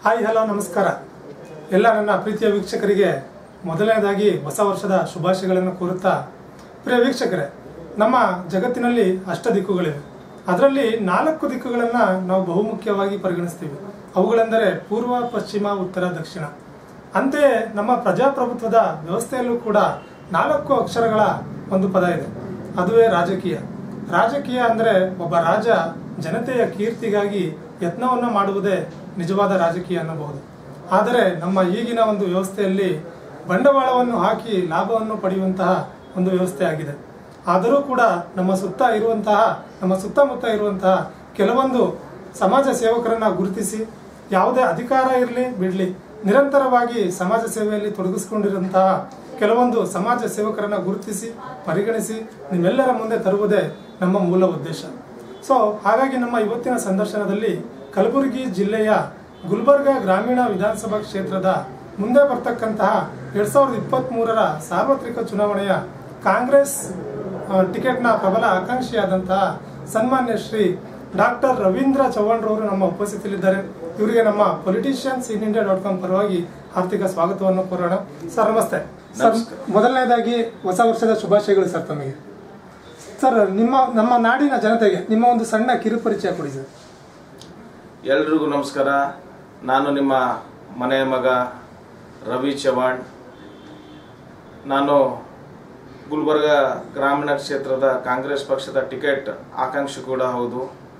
Hi hello ನಮಸ್ಕಾರ ಎಲ್ಲ ನನ್ನ ಪ್ರೀತಿಯ ವೀಕ್ಷಕರಿಗೆ ಮೊದಲನೇದಾಗಿ ಹೊಸ ವರ್ಷದ ಶುಭಾಶಯಗಳನ್ನು ಕೋರುತ್ತಾ ಪ್ರಿಯ ವೀಕ್ಷಕರೇ ನಮ್ಮ ಜಗತ್ತಿನಲ್ಲಿ ಅಷ್ಟ ದಿಕ್ಕುಗಳಿವೆ ಅದರಲ್ಲಿ ನಾಲ್ಕು ದಿಕ್ಕುಗಳನ್ನು ನಾವು ಬಹುಮುಖ್ಯವಾಗಿ ಪರಿಗಣಿಸ್ತೀವಿ ಅವುಗಳೆಂದರೆ ಪೂರ್ವ ಪಶ್ಚಿಮ ಉತ್ತರ ದಕ್ಷಿಣ ಅಂತೆಯೇ ನಮ್ಮ ಪ್ರಜಾಪ್ರಭುತ್ವದ ವ್ಯವಸ್ಥೆಯಲ್ಲೂ ಕೂಡ ನಾಲ್ಕು ಅಕ್ಷರಗಳ ಒಂದು ಪದ ಇದೆ ಅದುವೇ ರಾಜಕೀಯ ರಾಜಕೀಯ ಅಂದರೆ ಒಬ್ಬ ರಾಜ ಜನತೆಯ ಕೀರ್ತಿಗಾಗಿ ಯತ್ನವನ್ನು ಮಾಡುವುದೇ ನಿಜವಾದ ರಾಜಕೀಯ ಅನ್ನಬಹುದು ಆದರೆ ನಮ್ಮ ಈಗಿನ ಒಂದು ವ್ಯವಸ್ಥೆಯಲ್ಲಿ ಬಂಡವಾಳವನ್ನು ಹಾಕಿ ಲಾಭವನ್ನು ಪಡೆಯುವಂತಹ ಒಂದು ವ್ಯವಸ್ಥೆ ಆಗಿದೆ ಆದರೂ ಕೂಡ ನಮ್ಮ ಸುತ್ತ ಇರುವಂತಹ ನಮ್ಮ ಸುತ್ತಮುತ್ತ ಇರುವಂತಹ ಕೆಲವೊಂದು ಸಮಾಜ ಸೇವಕರನ್ನ ಗುರುತಿಸಿ ಯಾವುದೇ ಅಧಿಕಾರ ಇರಲಿ ಬಿಡಲಿ ನಿರಂತರವಾಗಿ ಸಮಾಜ ಸೇವೆಯಲ್ಲಿ ತೊಡಗಿಸಿಕೊಂಡಿರುವಂತಹ ಕೆಲವೊಂದು ಸಮಾಜ ಸೇವಕರನ್ನ ಗುರುತಿಸಿ ಪರಿಗಣಿಸಿ ನಿಮ್ಮೆಲ್ಲರ ಮುಂದೆ ತರುವುದೇ ನಮ್ಮ ಮೂಲ ಉದ್ದೇಶ ಸೊ ಹಾಗಾಗಿ ನಮ್ಮ ಇವತ್ತಿನ ಸಂದರ್ಶನದಲ್ಲಿ ಕಲಬುರಗಿ ಜಿಲ್ಲೆಯ ಗುಲ್ಬರ್ಗ ಗ್ರಾಮೀಣ ವಿಧಾನಸಭಾ ಕ್ಷೇತ್ರದ ಮುಂದೆ ಬರ್ತಕ್ಕಂತಹ ಎರಡ್ ಸಾವಿರದ ಇಪ್ಪತ್ತ್ ಮೂರರ ಸಾರ್ವತ್ರಿಕ ಚುನಾವಣೆಯ ಕಾಂಗ್ರೆಸ್ ಆ, ಟಿಕೆಟ್ನ ಪ್ರಬಲ ಆಕಾಂಕ್ಷಿಯಾದಂತಹ ಸನ್ಮಾನ್ಯ ಶ್ರೀ ಡಾಕ್ಟರ್ ರವೀಂದ್ರ ಚವ್ಹಾಣ್ರವರು ನಮ್ಮ ಉಪಸ್ಥಿತಿಯಲ್ಲಿದ್ದಾರೆ ಇವರಿಗೆ ನಮ್ಮ politicians in India dot com ಪರವಾಗಿ ಆರ್ಥಿಕ ಸ್ವಾಗತವನ್ನು ಕೋರೋಣ ಸರ್ ನಮಸ್ತೆ ಸರ್ ಮೊದಲನೇದಾಗಿ ಹೊಸ ವರ್ಷದ ಶುಭಾಶಯಗಳು ಸರ್ ತಮಗೆ ಸರ್ ನಿಮ್ಮ ನಮ್ಮ ನಾಡಿನ ಜನತೆಗೆ ನಿಮ್ಮ ಒಂದು ಸಣ್ಣ ಕಿರುಪರಿಚಯ ಕೊಡಿ ಸರ್ ಎಲ್ರಿಗೂ ನಮಸ್ಕಾರ ನಾನು ನಿಮ್ಮ ಮನೆಯ ಮಗ ರವಿ ಚವಾಣ್ ನಾನು ಗುಲ್ಬರ್ಗ ಗ್ರಾಮೀಣ ಕ್ಷೇತ್ರದ ಕಾಂಗ್ರೆಸ್ ಪಕ್ಷದ ಟಿಕೆಟ್ ಆಕಾಂಕ್ಷಿ ಕೂಡ ಹೌದು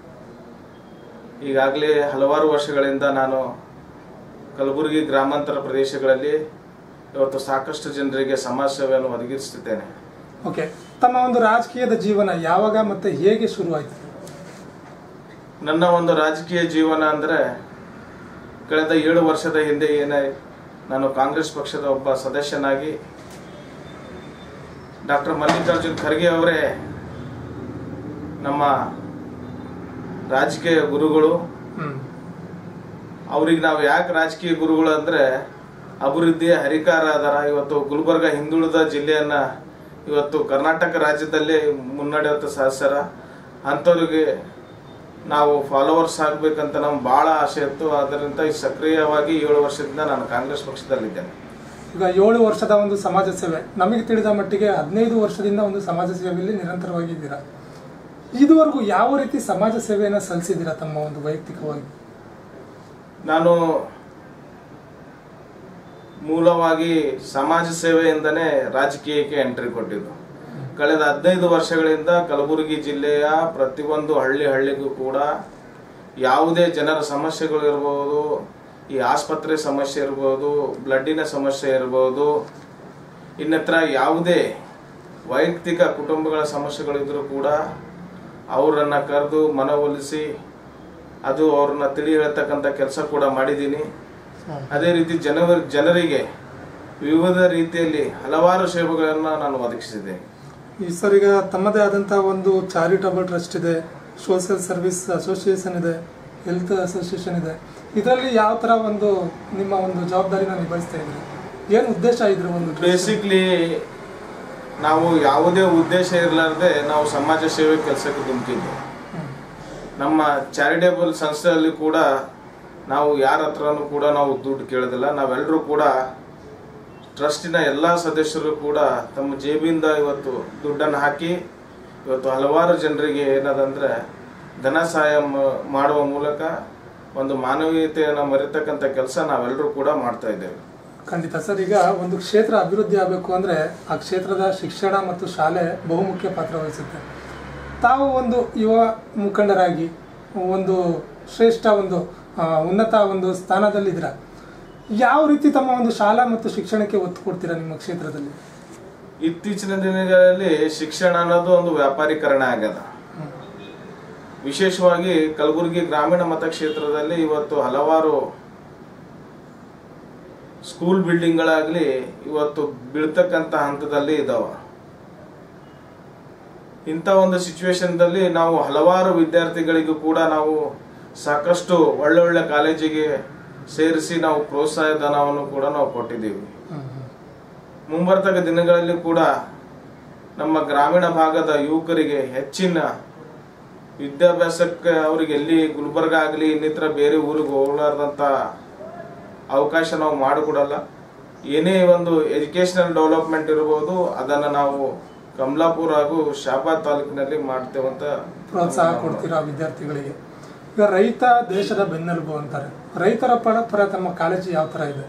ಈಗಾಗಲೇ ಹಲವಾರು ವರ್ಷಗಳಿಂದ ನಾನು ಕಲಬುರಗಿ ಗ್ರಾಮಾಂತರ ಪ್ರದೇಶಗಳಲ್ಲಿ ಇವತ್ತು ಸಾಕಷ್ಟು ಜನರಿಗೆ ಸಮಾಜ ಸೇವೆಯನ್ನು ಒದಗಿಸುತ್ತಿದ್ದೇನೆ ಓಕೆ ತಮ್ಮ ಒಂದು ರಾಜಕೀಯದ ಜೀವನ ಯಾವಾಗ ಮತ್ತೆ ಹೇಗೆ ಶುರುವಾಯಿತು ನನ್ನ ಒಂದು ರಾಜಕೀಯ ಜೀವನ ಅಂದರೆ ಕಳೆದ ಏಳು ವರ್ಷದ ಹಿಂದೆ ಏನೇ ನಾನು ಕಾಂಗ್ರೆಸ್ ಪಕ್ಷದ ಒಬ್ಬ ಸದಸ್ಯನಾಗಿ ಡಾಕ್ಟರ್ ಮಲ್ಲಿಕಾರ್ಜುನ್ ಖರ್ಗೆ ಅವರೇ ನಮ್ಮ ರಾಜಕೀಯ ಗುರುಗಳು ಹ್ಮ್ ಅವ್ರಿಗೆ ನಾವು ಯಾಕೆ ರಾಜಕೀಯ ಗುರುಗಳು ಅಂದ್ರೆ ಅಭಿವೃದ್ಧಿಯ ಹರಿಕಾರ ಅದರ ಇವತ್ತು ಗುಲ್ಬರ್ಗ ಹಿಂದುಳಿದ ಜಿಲ್ಲೆಯನ್ನ ಇವತ್ತು ಕರ್ನಾಟಕ ರಾಜ್ಯದಲ್ಲಿ ಮುನ್ನಡೆಯುವಂತ ಸದಸ್ಯರ ಅಂಥವ್ರಿಗೆ ನಾವು ಫಾಲೋವರ್ಸ್ ಆಗ್ಬೇಕಂತ ನಮ್ಗೆ ಬಹಳ ಆಸೆ ಇತ್ತು ಅದರಿಂದ ಈ ಸಕ್ರಿಯವಾಗಿ ಏಳು ವರ್ಷದಿಂದ ನಾನು ಕಾಂಗ್ರೆಸ್ ಪಕ್ಷದಲ್ಲಿದ್ದೇನೆ ಈಗ ಏಳು ವರ್ಷದ ಒಂದು ಸಮಾಜ ಸೇವೆ ನಮಗೆ ತಿಳಿದ ಮಟ್ಟಿಗೆ ಹದಿನೈದು ವರ್ಷದಿಂದ ಒಂದು ಸಮಾಜ ಸೇವೆಯಲ್ಲಿ ನಿರಂತರವಾಗಿದ್ದೀರಾ ಇದುವರೆಗೂ ಯಾವ ರೀತಿ ಸಮಾಜ ಸೇವೆಯನ್ನು ಸಲ್ಲಿಸಿದ್ದೀರಾ ತಮ್ಮ ಒಂದು ವೈಯಕ್ತಿಕವಾಗಿ ನಾನು ಮೂಲವಾಗಿ ಸಮಾಜ ಸೇವೆಯಿಂದನೇ ರಾಜಕೀಯಕ್ಕೆ ಎಂಟ್ರಿ ಕೊಟ್ಟಿದ್ದು ಕಳೆದ ಹದಿನೈದು ವರ್ಷಗಳಿಂದ ಕಲಬುರಗಿ ಜಿಲ್ಲೆಯ ಪ್ರತಿಯೊಂದು ಹಳ್ಳಿ ಹಳ್ಳಿಗೂ ಕೂಡ ಯಾವುದೇ ಜನರ ಸಮಸ್ಯೆಗಳು ಇರ್ಬೋದು ಈ ಆಸ್ಪತ್ರೆ ಸಮಸ್ಯೆ ಇರ್ಬೋದು ಬ್ಲಡ್ಡಿನ ಸಮಸ್ಯೆ ಇರ್ಬೋದು ಇನ್ನತ್ರ ಯಾವುದೇ ವೈಯಕ್ತಿಕ ಕುಟುಂಬಗಳ ಸಮಸ್ಯೆಗಳಿದ್ರೂ ಕೂಡ ಅವರನ್ನ ಕರೆದು ಮನವೊಲಿಸಿ ಅದು ಅವ್ರನ್ನ ತಿಳಿ ಹೇಳ್ತಕ್ಕಂಥ ಕೆಲಸ ಕೂಡ ಮಾಡಿದ್ದೀನಿ ಅದೇ ರೀತಿ ಜನವ ಜನರಿಗೆ ವಿವಿಧ ರೀತಿಯಲ್ಲಿ ಹಲವಾರು ಸೇವೆಗಳನ್ನು ನಾನು ಒದಗಿಸಿದ್ದೇನೆ ಈ ಸರ್ ಈಗ ತಮ್ಮದೇ ಆದಂತಹ ಒಂದು ಚಾರಿಟಬಲ್ ಟ್ರಸ್ಟ್ ಇದೆ ಸೋಷಿಯಲ್ ಸರ್ವಿಸ್ ಅಸೋಸಿಯೇಷನ್ ಇದೆ ಹೆಲ್ತ್ ಅಸೋಸಿಯೇಷನ್ ಇದೆ ಇದರಲ್ಲಿ ಯಾವ ತರ ಒಂದು ನಿಮ್ಮ ಒಂದು ಜವಾಬ್ದಾರಿನ ನಿಭಾಯಿಸ್ತಾ ಇದ್ರಿ ಏನು ಉದ್ದೇಶ ಇದ್ರ ಒಂದು trust? ಬೇಸಿಕ್ಲಿ ನಾವು ಯಾವುದೇ ಉದ್ದೇಶ ಇರಲಾರ್ದೆ ನಾವು ಸಮಾಜ ಸೇವೆ ಕೆಲಸಕ್ಕೆ ಧುಮುಕಿದ್ವಿ ಹ್ಮ್. ನಮ್ಮ ಚಾರಿಟೇಬಲ್ ಸಂಸ್ಥೆಯಲ್ಲಿ ಕೂಡ ನಾವು ಯಾರ ಹತ್ರನೂ ಕೂಡ ನಾವು ದುಡ್ಡು ಕೇಳೋದಿಲ್ಲ ನಾವೆಲ್ಲರೂ ಕೂಡ ಟ್ರಸ್ಟಿನ ಎಲ್ಲ ಸದಸ್ಯರು ಕೂಡ ತಮ್ಮ ಜೇಬಿಂದ ಇವತ್ತು ದುಡ್ಡನ್ನು ಹಾಕಿ ಇವತ್ತು ಹಲವಾರು ಜನರಿಗೆ ಏನದಂದ್ರೆ ಧನ ಸಹಾಯ ಮ- ಮಾಡುವ ಮೂಲಕ ಒಂದು ಮಾನವೀಯತೆಯನ್ನು ಮರೆತಕ್ಕಂಥ ಕೆಲಸ ನಾವೆಲ್ಲರೂ ಕೂಡ ಮಾಡ್ತಾ ಇದ್ದೇವೆ ಖಂಡಿತ ಸರ್ ಈಗ ಒಂದು ಕ್ಷೇತ್ರ ಅಭಿವೃದ್ಧಿ ಆಗಬೇಕು ಅಂದ್ರೆ ಆ ಕ್ಷೇತ್ರದ ಶಿಕ್ಷಣ ಮತ್ತು ಶಾಲೆ ಬಹುಮುಖ್ಯ ಪಾತ್ರ ವಹಿಸುತ್ತೆ ತಾವು ಒಂದು ಯುವ ಮುಖಂಡರಾಗಿ ಒಂದು ಶ್ರೇಷ್ಠ ಒಂದು ಆ, ಉನ್ನತ ಒಂದು ಸ್ಥಾನದಲ್ಲಿದ್ದೀರ ಯಾವ ರೀತಿ ತಮ್ಮ ಒಂದು ಶಾಲಾ ಮತ್ತು ಶಿಕ್ಷಣಕ್ಕೆ ಒತ್ತು ಕೊಡ್ತೀರಾ ನಿಮ್ಮ ಕ್ಷೇತ್ರದಲ್ಲಿ ಇತ್ತೀಚಿನ ದಿನಗಳಲ್ಲಿ ಶಿಕ್ಷಣ ಅನ್ನೋದು ಒಂದು ವ್ಯಾಪಾರೀಕರಣ ಆಗ್ಯದ ವಿಶೇಷವಾಗಿ ಕಲಬುರಗಿ ಗ್ರಾಮೀಣ ಮತಕ್ಷೇತ್ರದಲ್ಲಿ ಇವತ್ತು ಹಲವಾರು ಸ್ಕೂಲ್ ಬಿಲ್ಡಿಂಗ್ಗಳಾಗ್ಲಿ ಇವತ್ತು ಬೀಳ್ತಕ್ಕಂತ ಹಂತದಲ್ಲಿ ಇದಾವ ಇಂಥ ಒಂದು ಸಿಚುವೇಶನ್ದಲ್ಲಿ ನಾವು ಹಲವಾರು ವಿದ್ಯಾರ್ಥಿಗಳಿಗೂ ಕೂಡ ನಾವು ಸಾಕಷ್ಟು ಒಳ್ಳೊಳ್ಳೆ ಕಾಲೇಜಿಗೆ ಸೇರಿಸಿ ನಾವು ಪ್ರೋತ್ಸಾಹ ಧನವನ್ನು ಕೂಡ ನಾವು ಕೊಟ್ಟಿದ್ದೀವಿ ಮುಂಬರ್ತಕ್ಕ ದಿನಗಳಲ್ಲಿ ಕೂಡ ನಮ್ಮ ಗ್ರಾಮೀಣ ಭಾಗದ ಯುವಕರಿಗೆ ಹೆಚ್ಚಿನ ವಿದ್ಯಾಭ್ಯಾಸಕ್ಕೆ ಅವರಿಗೆ ಎಲ್ಲಿ ಗುಲ್ಬರ್ಗ ಆಗಲಿ ಇನ್ನಿತರ ಬೇರೆ ಊರಿಗೆ ಹೋಗ್ಲಾರ್ದಂತ ಅವಕಾಶ ನಾವು ಮಾಡಿಕೊಡಲ್ಲ ಏನೇ ಒಂದು ಎಜುಕೇಶನಲ್ ಡೆವಲಪ್ಮೆಂಟ್ ಇರ್ಬೋದು ಅದನ್ನು ನಾವು ಕಮಲಾಪುರ ಹಾಗೂ ಶಾಬಾದ್ ತಾಲೂಕಿನಲ್ಲಿ ಮಾಡ್ತೇವೆ ಅಂತ ಪ್ರೋತ್ಸಾಹ ಕೊಡ್ತೀರಾ ವಿದ್ಯಾರ್ಥಿಗಳಿಗೆ ಈಗ ರೈತ ದೇಶದ ಬೆನ್ನೆಲುಬು ಅಂತಾರೆ ರೈತರ ಪರ ಪರ ತಮ್ಮ ಕಾಳಜಿ ಯಾವ ಥರ ಇದೆ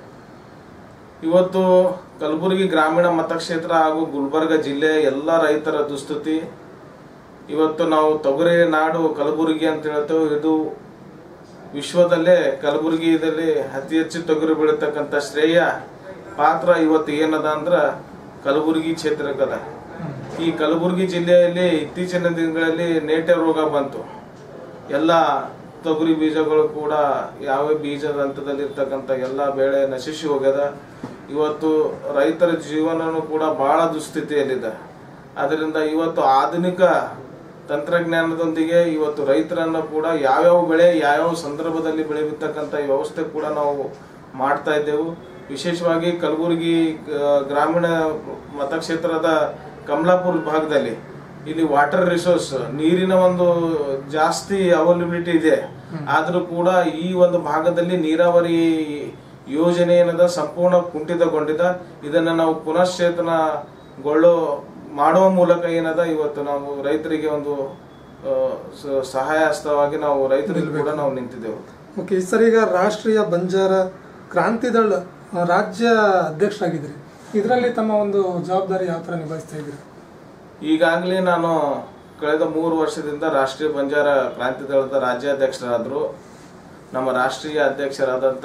ಇವತ್ತು ಕಲಬುರಗಿ ಗ್ರಾಮೀಣ ಮತಕ್ಷೇತ್ರ ಹಾಗೂ ಗುಲ್ಬರ್ಗ ಜಿಲ್ಲೆ ಎಲ್ಲ ರೈತರ ದುಸ್ಥಿತಿ ಇವತ್ತು ನಾವು ತೊಗರಿ ನಾಡು ಕಲಬುರಗಿ ಅಂತ ಹೇಳ್ತೇವೆ ಇದು ವಿಶ್ವದಲ್ಲೇ ಕಲಬುರಗಿಯಲ್ಲಿ ಅತಿ ಹೆಚ್ಚು ತೊಗರಿ ಬೆಳೀತಕ್ಕಂಥ ಶ್ರೇಯ ಪಾತ್ರ ಇವತ್ತು ಏನದ ಅಂದ್ರ ಕಲಬುರಗಿ ಕ್ಷೇತ್ರಕ್ಕದ ಈ ಕಲಬುರಗಿ ಜಿಲ್ಲೆಯಲ್ಲಿ ಇತ್ತೀಚಿನ ದಿನಗಳಲ್ಲಿ ನೇಟೆ ರೋಗ ಬಂತು ಎಲ್ಲ ತೊಗರಿ ಬೀಜಗಳು ಕೂಡ ಯಾವ ಬೀಜದ ಹಂತದಲ್ಲಿ ಇರ್ತಕ್ಕಂಥ ಎಲ್ಲ ಬೆಳೆ ನಶಿಸಿ ಹೋಗ್ಯದ ಇವತ್ತು ರೈತರ ಜೀವನನೂ ಕೂಡ ಬಹಳ ದುಸ್ಥಿತಿಯಲ್ಲಿದೆ ಅದರಿಂದ ಇವತ್ತು ಆಧುನಿಕ ತಂತ್ರಜ್ಞಾನದೊಂದಿಗೆ ಇವತ್ತು ರೈತರನ್ನ ಕೂಡ ಯಾವ್ಯಾವ ಬೆಳೆ ಯಾವ್ಯಾವ ಸಂದರ್ಭದಲ್ಲಿ ಬೆಳೆಯತಕ್ಕಂಥ ವ್ಯವಸ್ಥೆ ಕೂಡ ನಾವು ಮಾಡ್ತಾ ಇದ್ದೆವು ವಿಶೇಷವಾಗಿ ಕಲಬುರಗಿ ಆ, ಗ್ರಾಮೀಣ ಮತಕ್ಷೇತ್ರದ ಕಮಲಾಪುರ ಭಾಗದಲ್ಲಿ ಇಲ್ಲಿ ವಾಟರ್ ರಿಸೋರ್ಸ್ ನೀರಿನ ಒಂದು ಜಾಸ್ತಿ ಅವೈಲಬಿಲಿಟಿ ಇದೆ ಆದ್ರೂ ಕೂಡ ಈ ಒಂದು ಭಾಗದಲ್ಲಿ ನೀರಾವರಿ ಯೋಜನೆ ಏನದ ಸಂಪೂರ್ಣ ಕುಂಠಿತಗೊಂಡಿದ ಇದನ್ನ ನಾವು ಪುನಶ್ಚೇತನಗೊಳ್ಳೋ ಮಾಡುವ ಮೂಲಕ ಏನದ ಇವತ್ತು ನಾವು ರೈತರಿಗೆ ಒಂದು ಆ, ಸ- ಸಹಾಯ ಹಸ್ತವಾಗಿ ನಾವು ರೈತರಿಗೆ ಕೂಡ ನಾವು ನಿಂತಿದ್ದೆವು ಓಕೆ ಸರ್ ಈಗ ರಾಷ್ಟ್ರೀಯ ಬಂಜಾರ ಕ್ರಾಂತಿದಳ ಆ, ರಾಜ್ಯ ಅಧ್ಯಕ್ಷರಾಗಿದ್ರಿ ಇದರಲ್ಲಿ ತಮ್ಮ ಒಂದು ಜವಾಬ್ದಾರಿ ಯಾವ ಥರ ನಿಭಾಯಿಸ್ತಾ ಇದ್ದೀರಿ ಈಗಾಗಲೇ ನಾನು ಕಳೆದ ಮೂರು ವರ್ಷದಿಂದ ರಾಷ್ಟ್ರೀಯ ಬಂಜಾರ ಕ್ರಾಂತಿ ದಳದ ರಾಜ್ಯಾಧ್ಯಕ್ಷರಾದರು ನಮ್ಮ ರಾಷ್ಟ್ರೀಯ ಅಧ್ಯಕ್ಷರಾದಂಥ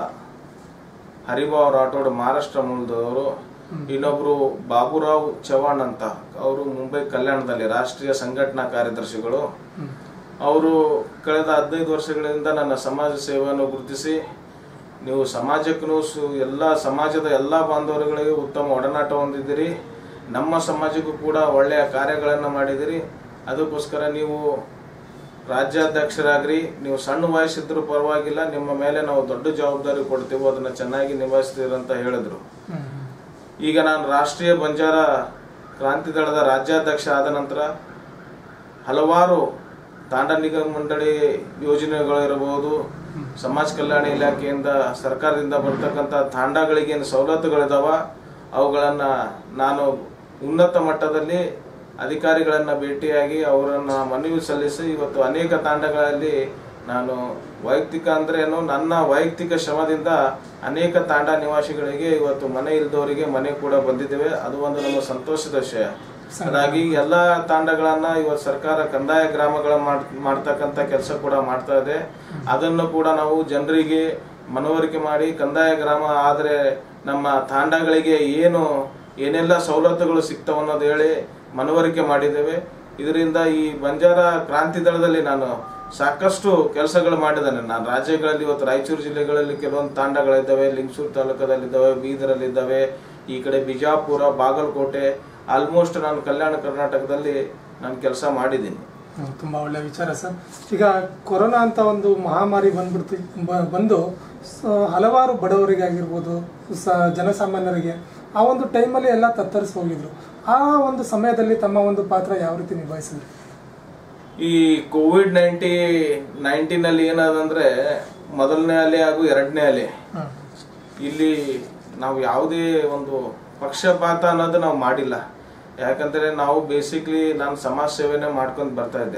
ಹರಿಭಾವ್ ರಾಠೋಡ್ ಮಹಾರಾಷ್ಟ್ರ ಮೂಲದವರು ಇನ್ನೊಬ್ರು ಬಾಬುರಾವ್ ಚವಾಣ್ ಅಂತ ಅವರು ಮುಂಬೈ ಕಲ್ಯಾಣದಲ್ಲಿ ರಾಷ್ಟ್ರೀಯ ಸಂಘಟನಾ ಕಾರ್ಯದರ್ಶಿಗಳು ಅವರು ಕಳೆದ ಹದಿನೈದು ವರ್ಷಗಳಿಂದ ನನ್ನ ಸಮಾಜ ಸೇವೆಯನ್ನು ಗುರುತಿಸಿ ನೀವು ಸಮಾಜಕ್ಕೂ ಸು ಎಲ್ಲ ಸಮಾಜದ ಎಲ್ಲ ಬಾಂಧವರುಗಳಿಗೆ ಉತ್ತಮ ಒಡನಾಟ ಹೊಂದಿದ್ದೀರಿ ನಮ್ಮ ಸಮಾಜಕ್ಕೂ ಕೂಡ ಒಳ್ಳೆಯ ಕಾರ್ಯಗಳನ್ನು ಮಾಡಿದಿರಿ ಅದಕ್ಕೋಸ್ಕರ ನೀವು ರಾಜ್ಯಾಧ್ಯಕ್ಷರಾಗ್ರಿ ನೀವು ಸಣ್ಣ ವಯಸ್ಸಿದ್ರೂ ಪರವಾಗಿಲ್ಲ ನಿಮ್ಮ ಮೇಲೆ ನಾವು ದೊಡ್ಡ ಜವಾಬ್ದಾರಿ ಕೊಡ್ತೀವಿ ಅದನ್ನ ಚೆನ್ನಾಗಿ ನಿಭಾಯಿಸ್ತೀರಿ ಅಂತ ಹೇಳಿದ್ರು ಈಗ ನಾನು ರಾಷ್ಟ್ರೀಯ ಬಂಜಾರ ಕ್ರಾಂತಿ ದಳದ ರಾಜ್ಯಾಧ್ಯಕ್ಷ ಆದ ನಂತರ ಹಲವಾರು ತಾಂಡ ನಿಗಮ ಮಂಡಳಿ ಯೋಜನೆಗಳಿರಬಹುದು ಸಮಾಜ ಕಲ್ಯಾಣ ಇಲಾಖೆಯಿಂದ ಸರ್ಕಾರದಿಂದ ಬರ್ತಕ್ಕಂಥ ತಾಂಡಗಳಿಗೆ ಏನು ಸವಲತ್ತುಗಳಿದಾವ ಅವುಗಳನ್ನ ನಾನು ಉನ್ನತ ಮಟ್ಟದಲ್ಲಿ ಅಧಿಕಾರಿಗಳನ್ನ ಭೇಟಿಯಾಗಿ ಅವರನ್ನ ಮನವಿ ಸಲ್ಲಿಸಿ ಇವತ್ತು ಅನೇಕ ತಾಂಡಗಳಲ್ಲಿ ನಾನು ವೈಯಕ್ತಿಕ ಅಂದ್ರೆ ಏನು ನನ್ನ ವೈಯಕ್ತಿಕ ಶ್ರಮದಿಂದ ಅನೇಕ ತಾಂಡ ನಿವಾಸಿಗಳಿಗೆ ಇವತ್ತು ಮನೆ ಇಲ್ದವರಿಗೆ ಮನೆ ಕೂಡ ಬಂದಿದ್ದೇವೆ ಅದು ಒಂದು ನಮ್ಮ ಸಂತೋಷದ ವಿಷಯ ಹಾಗಾಗಿ ಎಲ್ಲಾ ತಾಂಡಗಳನ್ನ ಇವತ್ತು ಸರ್ಕಾರ ಕಂದಾಯ ಗ್ರಾಮಗಳ ಮಾಡ್- ಮಾಡ್ತಕ್ಕಂಥ ಕೆಲಸ ಕೂಡ ಮಾಡ್ತಾ ಇದೆ ಅದನ್ನು ಕೂಡ ನಾವು ಜನರಿಗೆ ಮನವರಿಕೆ ಮಾಡಿ ಕಂದಾಯ ಗ್ರಾಮ ಆದ್ರೆ ನಮ್ಮ ತಾಂಡಗಳಿಗೆ ಏನು ಏನೆಲ್ಲ ಸವಲತ್ತುಗಳು ಸಿಗ್ತಾವ ಅನ್ನೋದು ಹೇಳಿ ಮನವರಿಕೆ ಮಾಡಿದ್ದೇವೆ ಇದರಿಂದ ಈ ಬಂಜಾರ ಕ್ರಾಂತಿ ದಳದಲ್ಲಿ ನಾನು ಸಾಕಷ್ಟು ಕೆಲಸಗಳು ಮಾಡಿದ್ದೇನೆ ನಾನು ರಾಜ್ಯಗಳಲ್ಲಿ ಇವತ್ತು ರಾಯಚೂರು ಜಿಲ್ಲೆಗಳಲ್ಲಿ ಕೆಲವೊಂದು ತಾಂಡಗಳಿದ್ದಾವೆ ಲಿಂಗಸೂರು ತಾಲೂಕದಲ್ಲಿದ್ದಾವೆ ಬೀದರಲ್ಲಿದ್ದಾವೆ ಈ ಕಡೆ ಬಿಜಾಪುರ ಬಾಗಲಕೋಟೆ ಆಲ್ಮೋಸ್ಟ್ ನಾನು ಕಲ್ಯಾಣ ಕರ್ನಾಟಕದಲ್ಲಿ ನಾನು ಕೆಲಸ ಮಾಡಿದ್ದೀನಿ ಹ್ಮ್, ತುಂಬಾ ಒಳ್ಳೆಯ ವಿಚಾರ ಸರ್ ಈಗ ಕೊರೋನಾ ಅಂತ ಒಂದು ಮಹಾಮಾರಿ ಬಂದ್ಬಿಡ್ತಿ ಬ- ಬಂದು ಸ- ಹಲವಾರು ಬಡವರಿಗಾಗಿರ್ಬೋದು ಸ ಜನಸಾಮಾನ್ಯರಿಗೆ ಆ ಒಂದು ಟೈಮಲ್ಲಿ ಎಲ್ಲ ತತ್ತರಿಸಿ ಹೋಗಿದ್ರು ಆ ಒಂದು ಸಮಯದಲ್ಲಿ ತಮ್ಮ ಒಂದು ಪಾತ್ರ ಯಾವ ರೀತಿ ನಿಭಾಯಿಸಿದ್ರು ಈ ಕೋವಿಡ್ ನೈನ್ಟಿ ನೈನ್ಟೀನ್ ಅಲ್ಲಿ ಏನಾದಂದ್ರೆ ಮೊದಲನೇ ಅಲೆ ಹಾಗೂ ಎರಡನೇ ಅಲೆ ಹ್ಮ್. ಇಲ್ಲಿ ನಾವು ಯಾವುದೇ ಒಂದು ಪಕ್ಷಪಾತ ಅನ್ನೋದು ನಾವು ಮಾಡಿಲ್ಲ ಯಾಕಂದ್ರೆ ನಾವು ಬೇಸಿಕ್ಲಿ ನಾನು ಸಮಾಜ ಸೇವೆನೇ ಮಾಡ್ಕೊಂಡು ಬರ್ತಾ ಇದ್ದೆ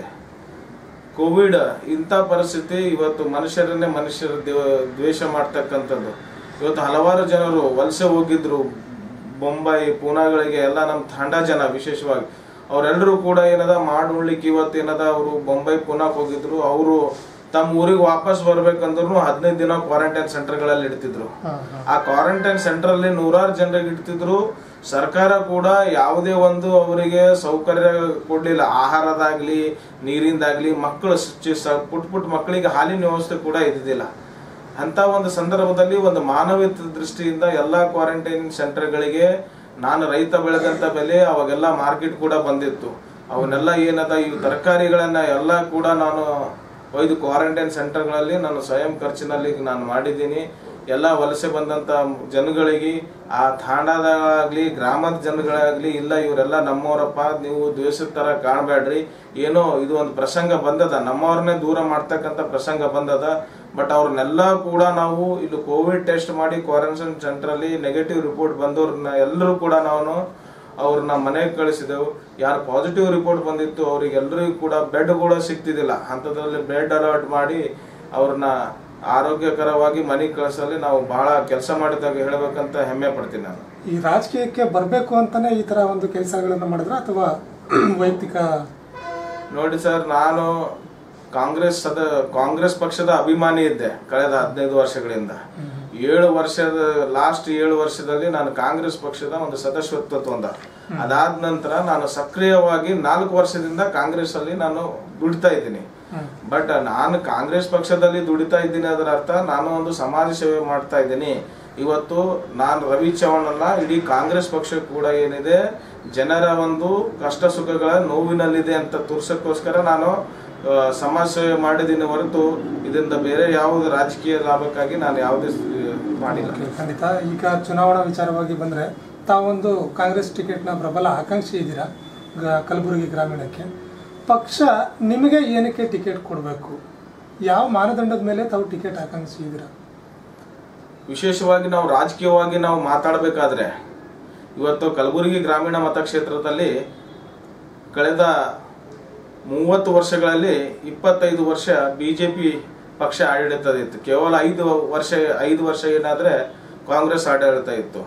ಕೋವಿಡ್ ಇಂಥ ಪರಿಸ್ಥಿತಿ ಇವತ್ತು ಮನುಷ್ಯರನ್ನೇ ಮನುಷ್ಯರ ದೇವ- ದ್ವೇಷ ಮಾಡ್ತಕ್ಕಂಥದ್ದು ಇವತ್ತು ಹಲವಾರು ಜನರು ವಲಸೆ ಹೋಗಿದ್ರು ಬೊಂಬೈ ಪೂನಾಗಳಿಗೆ ಎಲ್ಲ ನಮ್ಮ ತಾಂಡ ಜನ ವಿಶೇಷವಾಗಿ ಅವರೆಲ್ಲರೂ ಕೂಡ ಏನದ ಮಾಡಿ ಉಣ್ಲಿಕ್ಕೆ ಇವತ್ತು ಏನದ ಅವರು ಬೊಂಬೈ ಪೂನಾಕ್ ಹೋಗಿದ್ರು ಅವರು ತಮ್ಮ ಊರಿಗೆ ವಾಪಸ್ ಬರ್ಬೇಕಂದ್ರೂ ಹದಿನೈದು ದಿನ ಕ್ವಾರಂಟೈನ್ ಸೆಂಟರ್ಗಳಲ್ಲಿ ಇಡ್ತಿದ್ರು ಹಾ, ಹಾ. ಆ ಕ್ವಾರಂಟೈನ್ ಸೆಂಟರ್ ಅಲ್ಲಿ ನೂರಾರು ಜನರಿಗೆ ಇಡ್ತಿದ್ರು ಸರ್ಕಾರ ಕೂಡ ಯಾವುದೇ ಒಂದು ಅವರಿಗೆ ಸೌಕರ್ಯ ಕೊಡ್ಲಿಲ್ಲ ಆಹಾರದಾಗ್ಲಿ ನೀರಿಂದಾಗ್ಲಿ ಮಕ್ಕಳು ಚಿ- ಸ- ಪುಟ್ ಪುಟ್ ಮಕ್ಕಳಿಗೆ ಹಾಲಿನ ವ್ಯವಸ್ಥೆ ಕೂಡ ಇದ್ದಿದ್ದಿಲ್ಲ ಅಂತ ಒಂದು ಸಂದರ್ಭದಲ್ಲಿ ಒಂದು ಮಾನವೀಯ ದೃಷ್ಟಿಯಿಂದ ಎಲ್ಲಾ ಕ್ವಾರಂಟೈನ್ ಸೆಂಟರ್ಗಳಿಗೆ ನಾನು ರೈತ ಬೆಳೆದಂತ ಬೆಲೆ ಅವಾಗೆಲ್ಲ ಮಾರ್ಕೆಟ್ ಕೂಡ ಬಂದಿತ್ತು ಅವನ್ನೆಲ್ಲ ಏನದ ಈ ತರಕಾರಿಗಳನ್ನ ಎಲ್ಲ ಕೂಡ ನಾನು ಒಯ್ದು ಕ್ವಾರಂಟೈನ್ ಸೆಂಟರ್ಗಳಲ್ಲಿ ನಾನು ಸ್ವಯಂ ಖರ್ಚಿನಲ್ಲಿ ನಾನು ಮಾಡಿದ್ದೀನಿ ಎಲ್ಲ ವಲಸೆ ಬಂದಂತ ಜನಗಳಿಗೆ ಆ ತಾಂಡಾದಾಗಲಿ ಗ್ರಾಮದ ಜನಗಳಾಗ್ಲಿ ಇಲ್ಲ ಇವರೆಲ್ಲ ನಮ್ಮವರಪ್ಪ ನೀವು ದ್ವೇಷದ ತರ ಕಾಣಬೇಡ್ರಿ ಏನೋ ಇದು ಒಂದು ಪ್ರಸಂಗ ಬಂದದ ನಮ್ಮವ್ರನ್ನೇ ದೂರ ಮಾಡ್ತಕ್ಕಂಥ ಪ್ರಸಂಗ ಬಂದದ ಬಟ್ ಅವ್ರನ್ನೆಲ್ಲ ಕೂಡ ನಾವು ಇಲ್ಲಿ ಕೋವಿಡ್ ಟೆಸ್ಟ್ ಮಾಡಿ ಕ್ವಾರಂಟೈನ್ ಸೆಂಟರ್ ಅಲ್ಲಿ ನೆಗೆಟಿವ್ ರಿಪೋರ್ಟ್ ಬಂದವ್ರನ್ನ ಎಲ್ಲರೂ ಕೂಡ ನಾವು ಅವ್ರನ್ನ ಮನೆಗೆ ಕಳಿಸಿದೆವು ಯಾರು ಪಾಸಿಟಿವ್ ರಿಪೋರ್ಟ್ ಬಂದಿತ್ತು ಅವರಿಗೆಲ್ಲರಿಗೂ ಕೂಡ ಬೆಡ್ ಕೂಡ ಸಿಗ್ತಿದ್ದಿಲ್ಲ ಅಂಥದ್ರಲ್ಲಿ ಬೆಡ್ ಅಲಾಟ್ ಮಾಡಿ ಅವ್ರನ್ನ ಆರೋಗ್ಯಕರವಾಗಿ ಮನೆಗೆ ಕಳಿಸಲಿ ನಾವು ಬಹಳ ಕೆಲಸ ಮಾಡಿದಾಗ ಹೇಳಬೇಕಂತ ಹೆಮ್ಮೆ ಪಡ್ತೀನಿ ನಾನು ಈ ರಾಜಕೀಯಕ್ಕೆ ಬರಬೇಕು ಅಂತಾನೆ ಈ ತರ ಒಂದು ಕೆಲಸಗಳನ್ನು ಮಾಡಿದ್ರ ಅಥವಾ ವೈಯಕ್ತಿಕ ನೋಡಿ ಸರ್ ನಾನು ಕಾಂಗ್ರೆಸ್ ಸದ ಕಾಂಗ್ರೆಸ್ ಪಕ್ಷದ ಅಭಿಮಾನಿ ಇದ್ದೆ ಕಳೆದ ಹದಿನೈದು ವರ್ಷಗಳಿಂದ ಏಳು ವರ್ಷದ ಲಾಸ್ಟ್ ಏಳು ವರ್ಷದಲ್ಲಿ ನಾನು ಕಾಂಗ್ರೆಸ್ ಪಕ್ಷದ ಒಂದು ಸದಸ್ಯತ್ವ ಹೊಂದ ಅದಾದ ನಂತರ ನಾನು ಸಕ್ರಿಯವಾಗಿ ನಾಲ್ಕು ವರ್ಷದಿಂದ ಕಾಂಗ್ರೆಸ್ ಅಲ್ಲಿ ನಾನು ದುಡಿತಾ ಇದ್ದೀನಿ ಬಟ್ ನಾನು ಕಾಂಗ್ರೆಸ್ ಪಕ್ಷದಲ್ಲಿ ದುಡಿತಾ ಇದ್ದೀನಿ ಅದರ ಅರ್ಥ ನಾನು ಒಂದು ಸಮಾಜ ಸೇವೆ ಮಾಡ್ತಾ ಇದ್ದೀನಿ ಇವತ್ತು ನಾನು ರವಿ ಚೌಹಾಣ್ ಅಲ್ಲ ಇಡೀ ಕಾಂಗ್ರೆಸ್ ಪಕ್ಷ ಕೂಡ ಏನಿದೆ ಜನರ ಒಂದು ಕಷ್ಟ ಸುಖಗಳ ನೋವಿನಲ್ಲಿದೆ ಅಂತ ತೋರ್ಸಕ್ಕೋಸ್ಕರ ನಾನು ಆ, ಸಮಾಜ ಸೇವೆ ಮಾಡಿದ್ದೀನಿ ಹೊರತು ಇದರಿಂದ ಬೇರೆ ಯಾವುದೇ ರಾಜಕೀಯ ಲಾಭಕ್ಕಾಗಿ ನಾನು ಯಾವುದೇ ಸ- ಮಾಡಿಲ್ಲ ಓಕೆ, ಖಂಡಿತ ಈಗ ಚುನಾವಣಾ ವಿಚಾರವಾಗಿ ಬಂದರೆ ತಾವೊಂದು ಕಾಂಗ್ರೆಸ್ ಟಿಕೆಟ್ನ ಪ್ರಬಲ ಆಕಾಂಕ್ಷಿ ಇದ್ದೀರಾ ಗ- ಕಲಬುರಗಿ ಗ್ರಾಮೀಣಕ್ಕೆ ಪಕ್ಷ ನಿಮಗೆ ಏನಕ್ಕೆ ಟಿಕೆಟ್ ಕೊಡಬೇಕು ಯಾವ ಮಾನದಂಡದ ಮೇಲೆ ತಾವು ಟಿಕೆಟ್ ಆಕಾಂಕ್ಷಿ ಇದ್ದೀರಾ ವಿಶೇಷವಾಗಿ ನಾವು ರಾಜಕೀಯವಾಗಿ ನಾವು ಮಾತಾಡಬೇಕಾದ್ರೆ ಇವತ್ತು ಕಲಬುರಗಿ ಗ್ರಾಮೀಣ ಮತಕ್ಷೇತ್ರದಲ್ಲಿ ಕಳೆದ ಮೂವತ್ತು ವರ್ಷಗಳಲ್ಲಿ ಇಪ್ಪತ್ತೈದು ವರ್ಷ ಬಿಜೆಪಿ ಪಕ್ಷ ಆಡಳಿತದಿತ್ತು ಕೇವಲ ಐದು ವರ್ಷ ಐದು ವರ್ಷ ಏನಾದ್ರೆ ಕಾಂಗ್ರೆಸ್ ಆಡಳಿತ ಇತ್ತು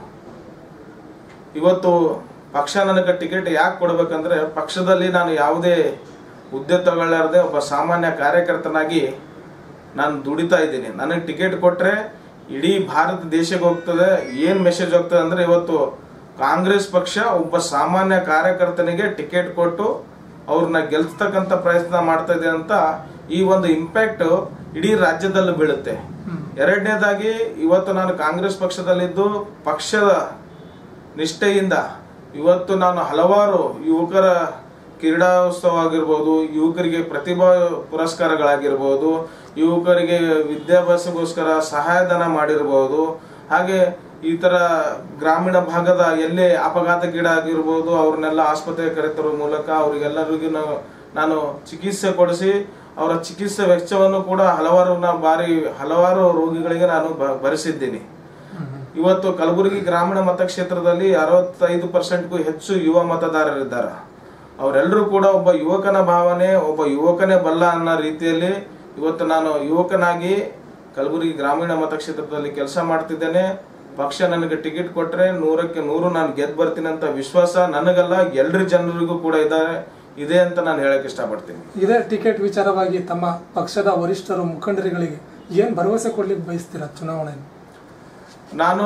ಇವತ್ತು ಪಕ್ಷ ನನಗೆ ಟಿಕೆಟ್ ಯಾಕೆ ಕೊಡ್ಬೇಕಂದ್ರೆ ಪಕ್ಷದಲ್ಲಿ ನಾನು ಯಾವುದೇ ಹುದ್ದೆ ತಗೊಳ್ಳಾರ್ದೆ ಒಬ್ಬ ಸಾಮಾನ್ಯ ಕಾರ್ಯಕರ್ತನಾಗಿ ನಾನು ದುಡಿತಾ ಇದ್ದೀನಿ ನನಗೆ ಟಿಕೆಟ್ ಕೊಟ್ರೆ ಇಡೀ ಭಾರತ ದೇಶಕ್ಕೆ ಹೋಗ್ತದೆ ಏನ್ ಮೆಸೇಜ್ ಹೋಗ್ತದೆ ಅಂದ್ರೆ ಇವತ್ತು ಕಾಂಗ್ರೆಸ್ ಪಕ್ಷ ಒಬ್ಬ ಸಾಮಾನ್ಯ ಕಾರ್ಯಕರ್ತನಿಗೆ ಟಿಕೆಟ್ ಕೊಟ್ಟು ಅವ್ರನ್ನ ಗೆಲ್ಸ್ತಕ್ಕಂಥ ಪ್ರಯತ್ನ ಮಾಡ್ತಾ ಇದೆ ಅಂತ ಈ ಒಂದು ಇಂಪ್ಯಾಕ್ಟ್ ಇಡೀ ರಾಜ್ಯದಲ್ಲಿ ಬೀಳುತ್ತೆ ಎರಡನೇದಾಗಿ ಇವತ್ತು ನಾನು ಕಾಂಗ್ರೆಸ್ ಪಕ್ಷದಲ್ಲಿದ್ದು ಪಕ್ಷದ ನಿಷ್ಠೆಯಿಂದ ಇವತ್ತು ನಾನು ಹಲವಾರು ಯುವಕರ ಕ್ರೀಡಾೋತ್ಸವ ಆಗಿರ್ಬೋದು ಯುವಕರಿಗೆ ಪ್ರತಿಭಾ ಪುರಸ್ಕಾರಗಳಾಗಿರ್ಬೋದು ಯುವಕರಿಗೆ ವಿದ್ಯಾಭ್ಯಾಸಕ್ಕೋಸ್ಕರ ಸಹಾಯಧನ ಮಾಡಿರ್ಬೋದು ಹಾಗೆ ಈ ತರ ಗ್ರಾಮೀಣ ಭಾಗದ ಎಲ್ಲೇ ಅಪಘಾತಕ್ಕೀಡಾಗಿರ್ಬೋದು ಅವ್ರನ್ನೆಲ್ಲ ಆಸ್ಪತ್ರೆಗೆ ಕರೆತರೋ ಮೂಲಕ ಅವರಿಗೆಲ್ಲರಿಗೂ ನಾವು- ನಾನು ಚಿಕಿತ್ಸೆ ಕೊಡಿಸಿ ಅವರ ಚಿಕಿತ್ಸೆ ವೆಚ್ಚವನ್ನು ಕೂಡ ಹಲವಾರು ನಾ ಬಾರಿ ಹಲವಾರು ರೋಗಿಗಳಿಗೆ ನಾನು ಬ- ಭರಿಸಿದ್ದೀನಿ ಇವತ್ತು ಕಲಬುರಗಿ ಗ್ರಾಮೀಣ ಮತಕ್ಷೇತ್ರದಲ್ಲಿ ಅರವತ್ತೈದು ಪರ್ಸೆಂಟ್ಗೂ ಹೆಚ್ಚು ಯುವ ಮತದಾರರಿದ್ದಾರೆ ಅವರೆಲ್ಲರೂ ಕೂಡ ಒಬ್ಬ ಯುವಕನ ಭಾವನೆ ಒಬ್ಬ ಯುವಕನೇ ಬಲ್ಲ ಅನ್ನೋ ರೀತಿಯಲ್ಲಿ ಇವತ್ತು ನಾನು ಯುವಕನಾಗಿ ಕಲಬುರಗಿ ಗ್ರಾಮೀಣ ಮತಕ್ಷೇತ್ರದಲ್ಲಿ ಕೆಲಸ ಮಾಡ್ತಿದ್ದೇನೆ ಪಕ್ಷ ನನಗೆ ಟಿಕೆಟ್ ಕೊಟ್ರೆ ನೂರಕ್ಕೆ ನೂರು ನಾನು ಗೆದ್ದು ಬರ್ತೀನಿ ಅಂತ ವಿಶ್ವಾಸ ನನಗಲ್ಲ ಎಲ್ರ ಜನರಿಗೂ ಕೂಡ ಇದ್ದಾರೆ ಇದೆ ಅಂತ ನಾನು ಹೇಳಕ್ ಇಷ್ಟಪಡ್ತೀನಿ ಇದೇ ಟಿಕೆಟ್ ವಿಚಾರವಾಗಿ ತಮ್ಮ ಪಕ್ಷದ ವರಿಷ್ಠರು ಮುಖಂಡರುಗಳಿಗೆ ಏನು ಭರವಸೆ ಕೊಡ್ಲಿಕ್ಕೆ ಬಯಸ್ತೀರಾ ಚುನಾವಣೆಯಲ್ಲಿ ನಾನು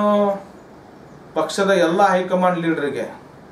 ಪಕ್ಷದ ಎಲ್ಲ ಹೈಕಮಾಂಡ್ ಲೀಡರ್ಗೆ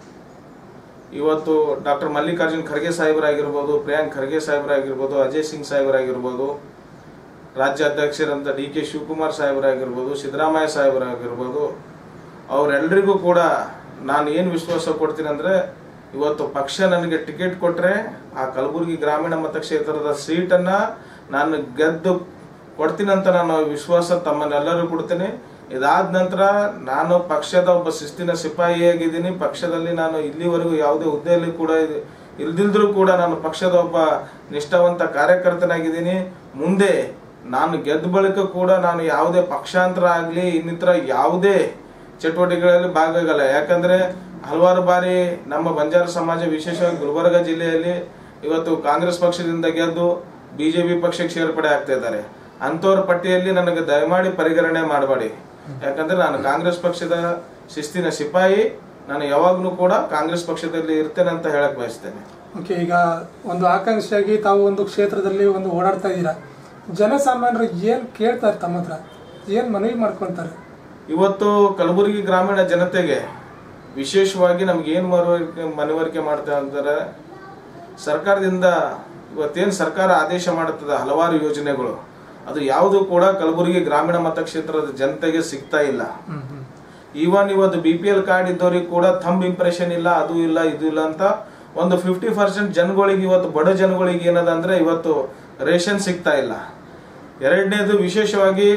ಇವತ್ತು ಡಾಕ್ಟರ್ ಮಲ್ಲಿಕಾರ್ಜುನ್ ಖರ್ಗೆ ಸಾಹೇಬರಾಗಿರ್ಬೋದು ಪ್ರಿಯಾಂಕ್ ಖರ್ಗೆ ಸಾಹೇಬರಾಗಿರ್ಬೋದು ಅಜಯ್ ಸಿಂಗ್ ಸಾಹೇಬರಾಗಿರ್ಬೋದು ರಾಜ್ಯ ಅಧ್ಯಕ್ಷರಂತ ಡಿ ಕೆ ಶಿವಕುಮಾರ್ ಸಾಹೇಬರಾಗಿರ್ಬೋದು ಸಿದ್ದರಾಮಯ್ಯ ಸಾಹೇಬರಾಗಿರ್ಬೋದು ಅವರೆಲ್ಲರಿಗೂ ಕೂಡ ನಾನು ಏನು ವಿಶ್ವಾಸ ಕೊಡ್ತೀನಿ ಅಂದ್ರೆ ಇವತ್ತು ಪಕ್ಷ ನನಗೆ ಟಿಕೆಟ್ ಕೊಟ್ರೆ ಆ ಕಲಬುರಗಿ ಗ್ರಾಮೀಣ ಮತಕ್ಷೇತ್ರದ ಸೀಟನ್ನ ನಾನು ಗೆದ್ದು ಕೊಡ್ತೀನಿ ಅಂತ ನಾನು ವಿಶ್ವಾಸ ತಮ್ಮನ್ನೆಲ್ಲರೂ ಕೊಡ್ತೀನಿ ಇದಾದ ನಂತರ ನಾನು ಪಕ್ಷದ ಒಬ್ಬ ಶಿಸ್ತಿನ ಸಿಪಾಯಿಯಾಗಿದ್ದೀನಿ ಪಕ್ಷದಲ್ಲಿ ನಾನು ಇಲ್ಲಿವರೆಗೂ ಯಾವುದೇ ಹುದ್ದೆಯಲ್ಲಿ ಕೂಡ ಇದ್- ಇಲ್ದಿಲ್ದ್ರೂ ಕೂಡ ನಾನು ಪಕ್ಷದ ಒಬ್ಬ ನಿಷ್ಠಾವಂತ ಕಾರ್ಯಕರ್ತನಾಗಿದ್ದೀನಿ ಮುಂದೆ ನಾನು ಗೆದ್ದ ಬಳಿಕ ಕೂಡ ನಾನು ಯಾವುದೇ ಪಕ್ಷಾಂತರ ಆಗಲಿ ಇನ್ನಿತರ ಯಾವುದೇ ಚಟುವಟಿಕೆಗಳಲ್ಲಿ ಭಾಗವಲ್ಲ ಯಾಕಂದ್ರೆ ಹಲವಾರು ಬಾರಿ ನಮ್ಮ ಬಂಜಾರ ಸಮಾಜ ವಿಶೇಷವಾಗಿ ಗುಲ್ಬರ್ಗ ಜಿಲ್ಲೆಯಲ್ಲಿ ಇವತ್ತು ಕಾಂಗ್ರೆಸ್ ಪಕ್ಷದಿಂದ ಗೆದ್ದು ಬಿಜೆಪಿ ಪಕ್ಷಕ್ಕೆ ಸೇರ್ಪಡೆ ಆಗ್ತಾ ಇದ್ದಾರೆ ಅಂತವ್ರ ಪಟ್ಟಿಯಲ್ಲಿ ನನಗೆ ದಯಮಾಡಿ ಪರಿಗಣನೆ ಮಾಡಬೇಡಿ ಯಾಕಂದ್ರೆ ನಾನು ಕಾಂಗ್ರೆಸ್ ಪಕ್ಷದ ಶಿಸ್ತಿನ ಸಿಪಾಯಿ ನಾನು ಯಾವಾಗ್ಲೂ ಕೂಡ ಕಾಂಗ್ರೆಸ್ ಪಕ್ಷದಲ್ಲಿ ಇರ್ತೇನೆ ಅಂತ ಹೇಳಕ್ ಬಯಸ್ತೇನೆ ಓಕೆ ಈಗ ಒಂದು ಆಕಾಂಕ್ಷಿಯಾಗಿ ತಾವು ಒಂದು ಕ್ಷೇತ್ರದಲ್ಲಿ ಒಂದು ಓಡಾಡ್ತಾ ಇದ್ದೀರಾ ಜನಸಾಮಾನ್ಯರು ಏನು ಕೇಳ್ತಾರೆ ತಮ್ಮ ಹತ್ರ ಏನು ಮನವಿ ಮಾಡ್ಕೊಳ್ತಾರೆ ಇವತ್ತು ಕಲಬುರಗಿ ಗ್ರಾಮೀಣ ಜನತೆಗೆ ವಿಶೇಷವಾಗಿ ನಮ್ಗೆ ಏನು ಮನವರಿಕೆ ಮನವರಿಕೆ ಮಾಡ್ತಾ ಅಂತಾರೆ ಸರ್ಕಾರದಿಂದ ಇವತ್ತೇನು ಸರ್ಕಾರ ಆದೇಶ ಮಾಡುತ್ತದೆ ಹಲವಾರು ಯೋಜನೆಗಳು ಅದು ಯಾವುದು ಕೂಡ ಕಲಬುರಗಿ ಗ್ರಾಮೀಣ ಮತಕ್ಷೇತ್ರದ ಜನತೆಗೆ ಸಿಗ್ತಾ ಇಲ್ಲ ಹ್ಮ್ ಹ್ಮ್ ಈವನ್ ಇವತ್ತು ಬಿ ಪಿ ಎಲ್ ಕಾರ್ಡ್ ಇದ್ದವ್ರಿಗೆ ಕೂಡ ಥಂಬ್ ಇಂಪ್ರೆಷನ್ ಇಲ್ಲ ಅದು ಇಲ್ಲ ಇದು ಇಲ್ಲ ಅಂತ ಒಂದು ಫಿಫ್ಟಿ ಪರ್ಸೆಂಟ್ ಜನಗಳಿಗೆ ಇವತ್ತು ಬಡ ಜನಗಳಿಗೆ ಏನದ ಅಂದ್ರೆ ಇವತ್ತು ರೇಷನ್ ಸಿಗ್ತಾ ಇಲ್ಲ ಎರಡನೇದು ವಿಶೇಷವಾಗಿ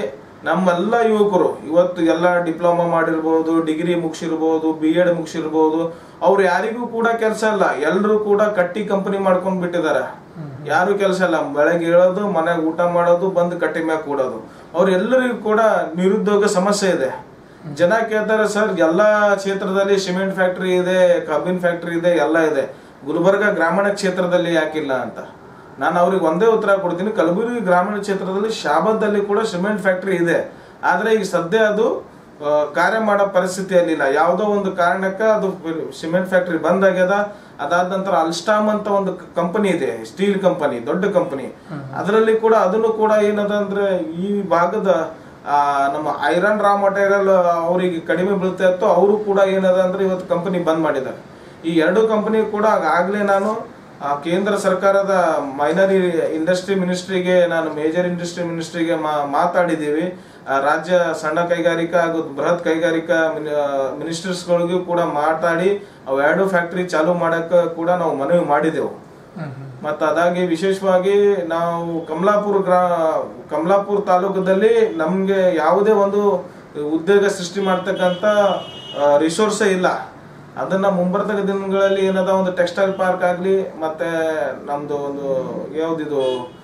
ನಮ್ಮೆಲ್ಲ ಯುವಕರು ಇವತ್ತು ಎಲ್ಲ ಡಿಪ್ಲೊಮಾ ಮಾಡಿರ್ಬೋದು ಡಿಗ್ರಿ ಮುಗಿಸಿರ್ಬೋದು ಬಿ ಎಡ್ ಮುಗಿಸಿರ್ಬೋದು ಅವ್ರು ಯಾರಿಗೂ ಕೂಡ ಕೆಲಸ ಇಲ್ಲ ಎಲ್ಲರೂ ಕೂಡ ಕಟ್ಟಿ ಕಂಪನಿ ಮಾಡ್ಕೊಂಡ್ ಬಿಟ್ಟಿದ್ದಾರೆ ಯಾರು ಕೆಲಸ ಇಲ್ಲ ಬೆಳಗ್ಗೆ ಹೇಳೋದು ಮನೆಗೆ ಊಟ ಮಾಡೋದು ಬಂದು ಕಟ್ಟಿ ಮ್ಯಾಗ ಕೂಡೋದು ಅವ್ರ ಎಲ್ಲರಿಗೂ ಕೂಡ ನಿರುದ್ಯೋಗ ಸಮಸ್ಯೆ ಇದೆ ಜನ ಕೇಳ್ತಾರೆ ಸರ್ ಎಲ್ಲಾ ಕ್ಷೇತ್ರದಲ್ಲಿ ಸಿಮೆಂಟ್ ಫ್ಯಾಕ್ಟರಿ ಇದೆ ಕಬ್ಬಿನ ಫ್ಯಾಕ್ಟರಿ ಇದೆ ಎಲ್ಲ ಇದೆ ಗುಲ್ಬರ್ಗ ಗ್ರಾಮೀಣ ಕ್ಷೇತ್ರದಲ್ಲಿ ಯಾಕಿಲ್ಲ ಅಂತ ನಾನು ಅವ್ರಿಗೆ ಒಂದೇ ಉತ್ತರ ಕೊಡ್ತೀನಿ ಕಲಬುರಗಿ ಗ್ರಾಮೀಣ ಕ್ಷೇತ್ರದಲ್ಲಿ ಶಾಬದಲ್ಲಿ ಕೂಡ ಸಿಮೆಂಟ್ ಫ್ಯಾಕ್ಟರಿ ಇದೆ ಆದ್ರೆ ಈಗ ಸದ್ಯ ಅದು ಆ, ಕಾರ್ಯ ಮಾಡೋ ಪರಿಸ್ಥಿತಿಯಲ್ಲಿಲ್ಲ ಯಾವುದೋ ಒಂದು ಕಾರಣಕ್ಕೆ ಅದು ಸಿಮೆಂಟ್ ಫ್ಯಾಕ್ಟರಿ ಬಂದ್ ಆಗ್ಯದ ಅದಾದ ನಂತರ ಅಲ್ಸ್ಟಾಮ್ ಅಂತ ಒಂದು ಕಂಪನಿ ಇದೆ ಸ್ಟೀಲ್ ಕಂಪನಿ ದೊಡ್ಡ ಕಂಪನಿ ಅದರಲ್ಲಿ ಕೂಡ ಅದನ್ನು ಕೂಡ ಏನದ ಅಂದ್ರೆ ಈ ಭಾಗದ ಆ, ನಮ್ಮ ಐರನ್ ರಾ ಮಟೀರಿಯಲ್ ಅವರಿಗೆ ಕಡಿಮೆ ಬೀಳ್ತಾ ಇತ್ತು ಅವರು ಕೂಡ ಏನದ ಅಂದ್ರೆ ಇವತ್ತು ಕಂಪನಿ ಬಂದ್ ಮಾಡಿದ್ದಾರೆ ಈ ಎರಡು ಕಂಪನಿ ಕೂಡ ಆಗ್ಲೇ ನಾನು ಆ, ಕೇಂದ್ರ ಸರ್ಕಾರದ ಮೈನರಿ ಇಂಡಸ್ಟ್ರಿ ಮಿನಿಸ್ಟ್ರಿಗೆ ನಾನು ಮೇಜರ್ ಇಂಡಸ್ಟ್ರಿ ಮಿನಿಸ್ಟ್ರಿಗೆ ಮಾ- ಮಾತಾಡಿದ್ದೀವಿ ಆ, ರಾಜ್ಯ ಸಣ್ಣ ಕೈಗಾರಿಕಾ ಹಾಗೂ ಬೃಹತ್ ಕೈಗಾರಿಕಾ ಮಿನಿಸ್ಟರ್ಸ್ಗಳಿಗೂ ಕೂಡ ಮಾತಾಡಿ ಅವೆರಡು ಫ್ಯಾಕ್ಟರಿ ಚಾಲೂ ಮಾಡಕ್ಕೆ ಕೂಡ ನಾವು ಮನವಿ ಮಾಡಿದೆವು ಮತ್ತು ಅದಾಗಿ ವಿಶೇಷವಾಗಿ ನಾವು ಕಮಲಾಪುರ ಗ್ರಾ ಕಮಲಾಪುರ ತಾಲೂಕದಲ್ಲಿ ನಮಗೆ ಯಾವುದೇ ಒಂದು ಉದ್ಯೋಗ ಸೃಷ್ಟಿ ಮಾಡ್ತಕ್ಕಂಥ ರಿಸೋರ್ಸೇ ಇಲ್ಲ ಅದನ್ನ ಮುಂಬರ್ತಕ್ಕ ದಿನಗಳಲ್ಲಿ ಏನದ ಒಂದು ಟೆಕ್ಸ್ಟೈಲ್ ಪಾರ್ಕ್ ಆಗಲಿ ಮತ್ತೆ ನಮ್ದು ಒಂದು ಯಾವ್ದಿದು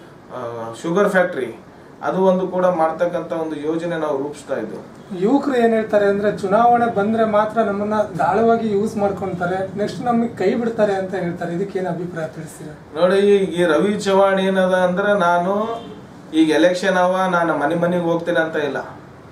ಶುಗರ್ ಫ್ಯಾಕ್ಟ್ರಿ ಅದು ಒಂದು ಕೂಡ ಮಾಡ್ತಕ್ಕಂಥ ಒಂದು ಯೋಜನೆ ನಾವು ರೂಪಿಸ್ತಾ ಇದ್ದೆವು ಯುವಕರು ಏನ್ ಹೇಳ್ತಾರೆ ಅಂದ್ರೆ ಚುನಾವಣೆ ಬಂದ್ರೆ ಮಾತ್ರ ನಮ್ಮನ್ನ ದಾಳವಾಗಿ ಯೂಸ್ ಮಾಡ್ಕೊಂತಾರೆ ನೆಕ್ಸ್ಟ್ ನಮಗೆ ಕೈ ಬಿಡ್ತಾರೆ ಅಂತ ಹೇಳ್ತಾರೆ ಇದಕ್ಕೆ ಏನ್ ಅಭಿಪ್ರಾಯ ತಿಳಿಸ್ತೀರಾ ನೋಡಿ ಈ ರವಿ ಚವ್ಹಾಣ್ ಏನದ ಅಂದ್ರೆ ನಾನು ಈಗ ಎಲೆಕ್ಷನ್ ಅವ ನಾನು ಮನೆ ಮನೆಗೆ ಹೋಗ್ತೀನಿ ಅಂತ ಇಲ್ಲ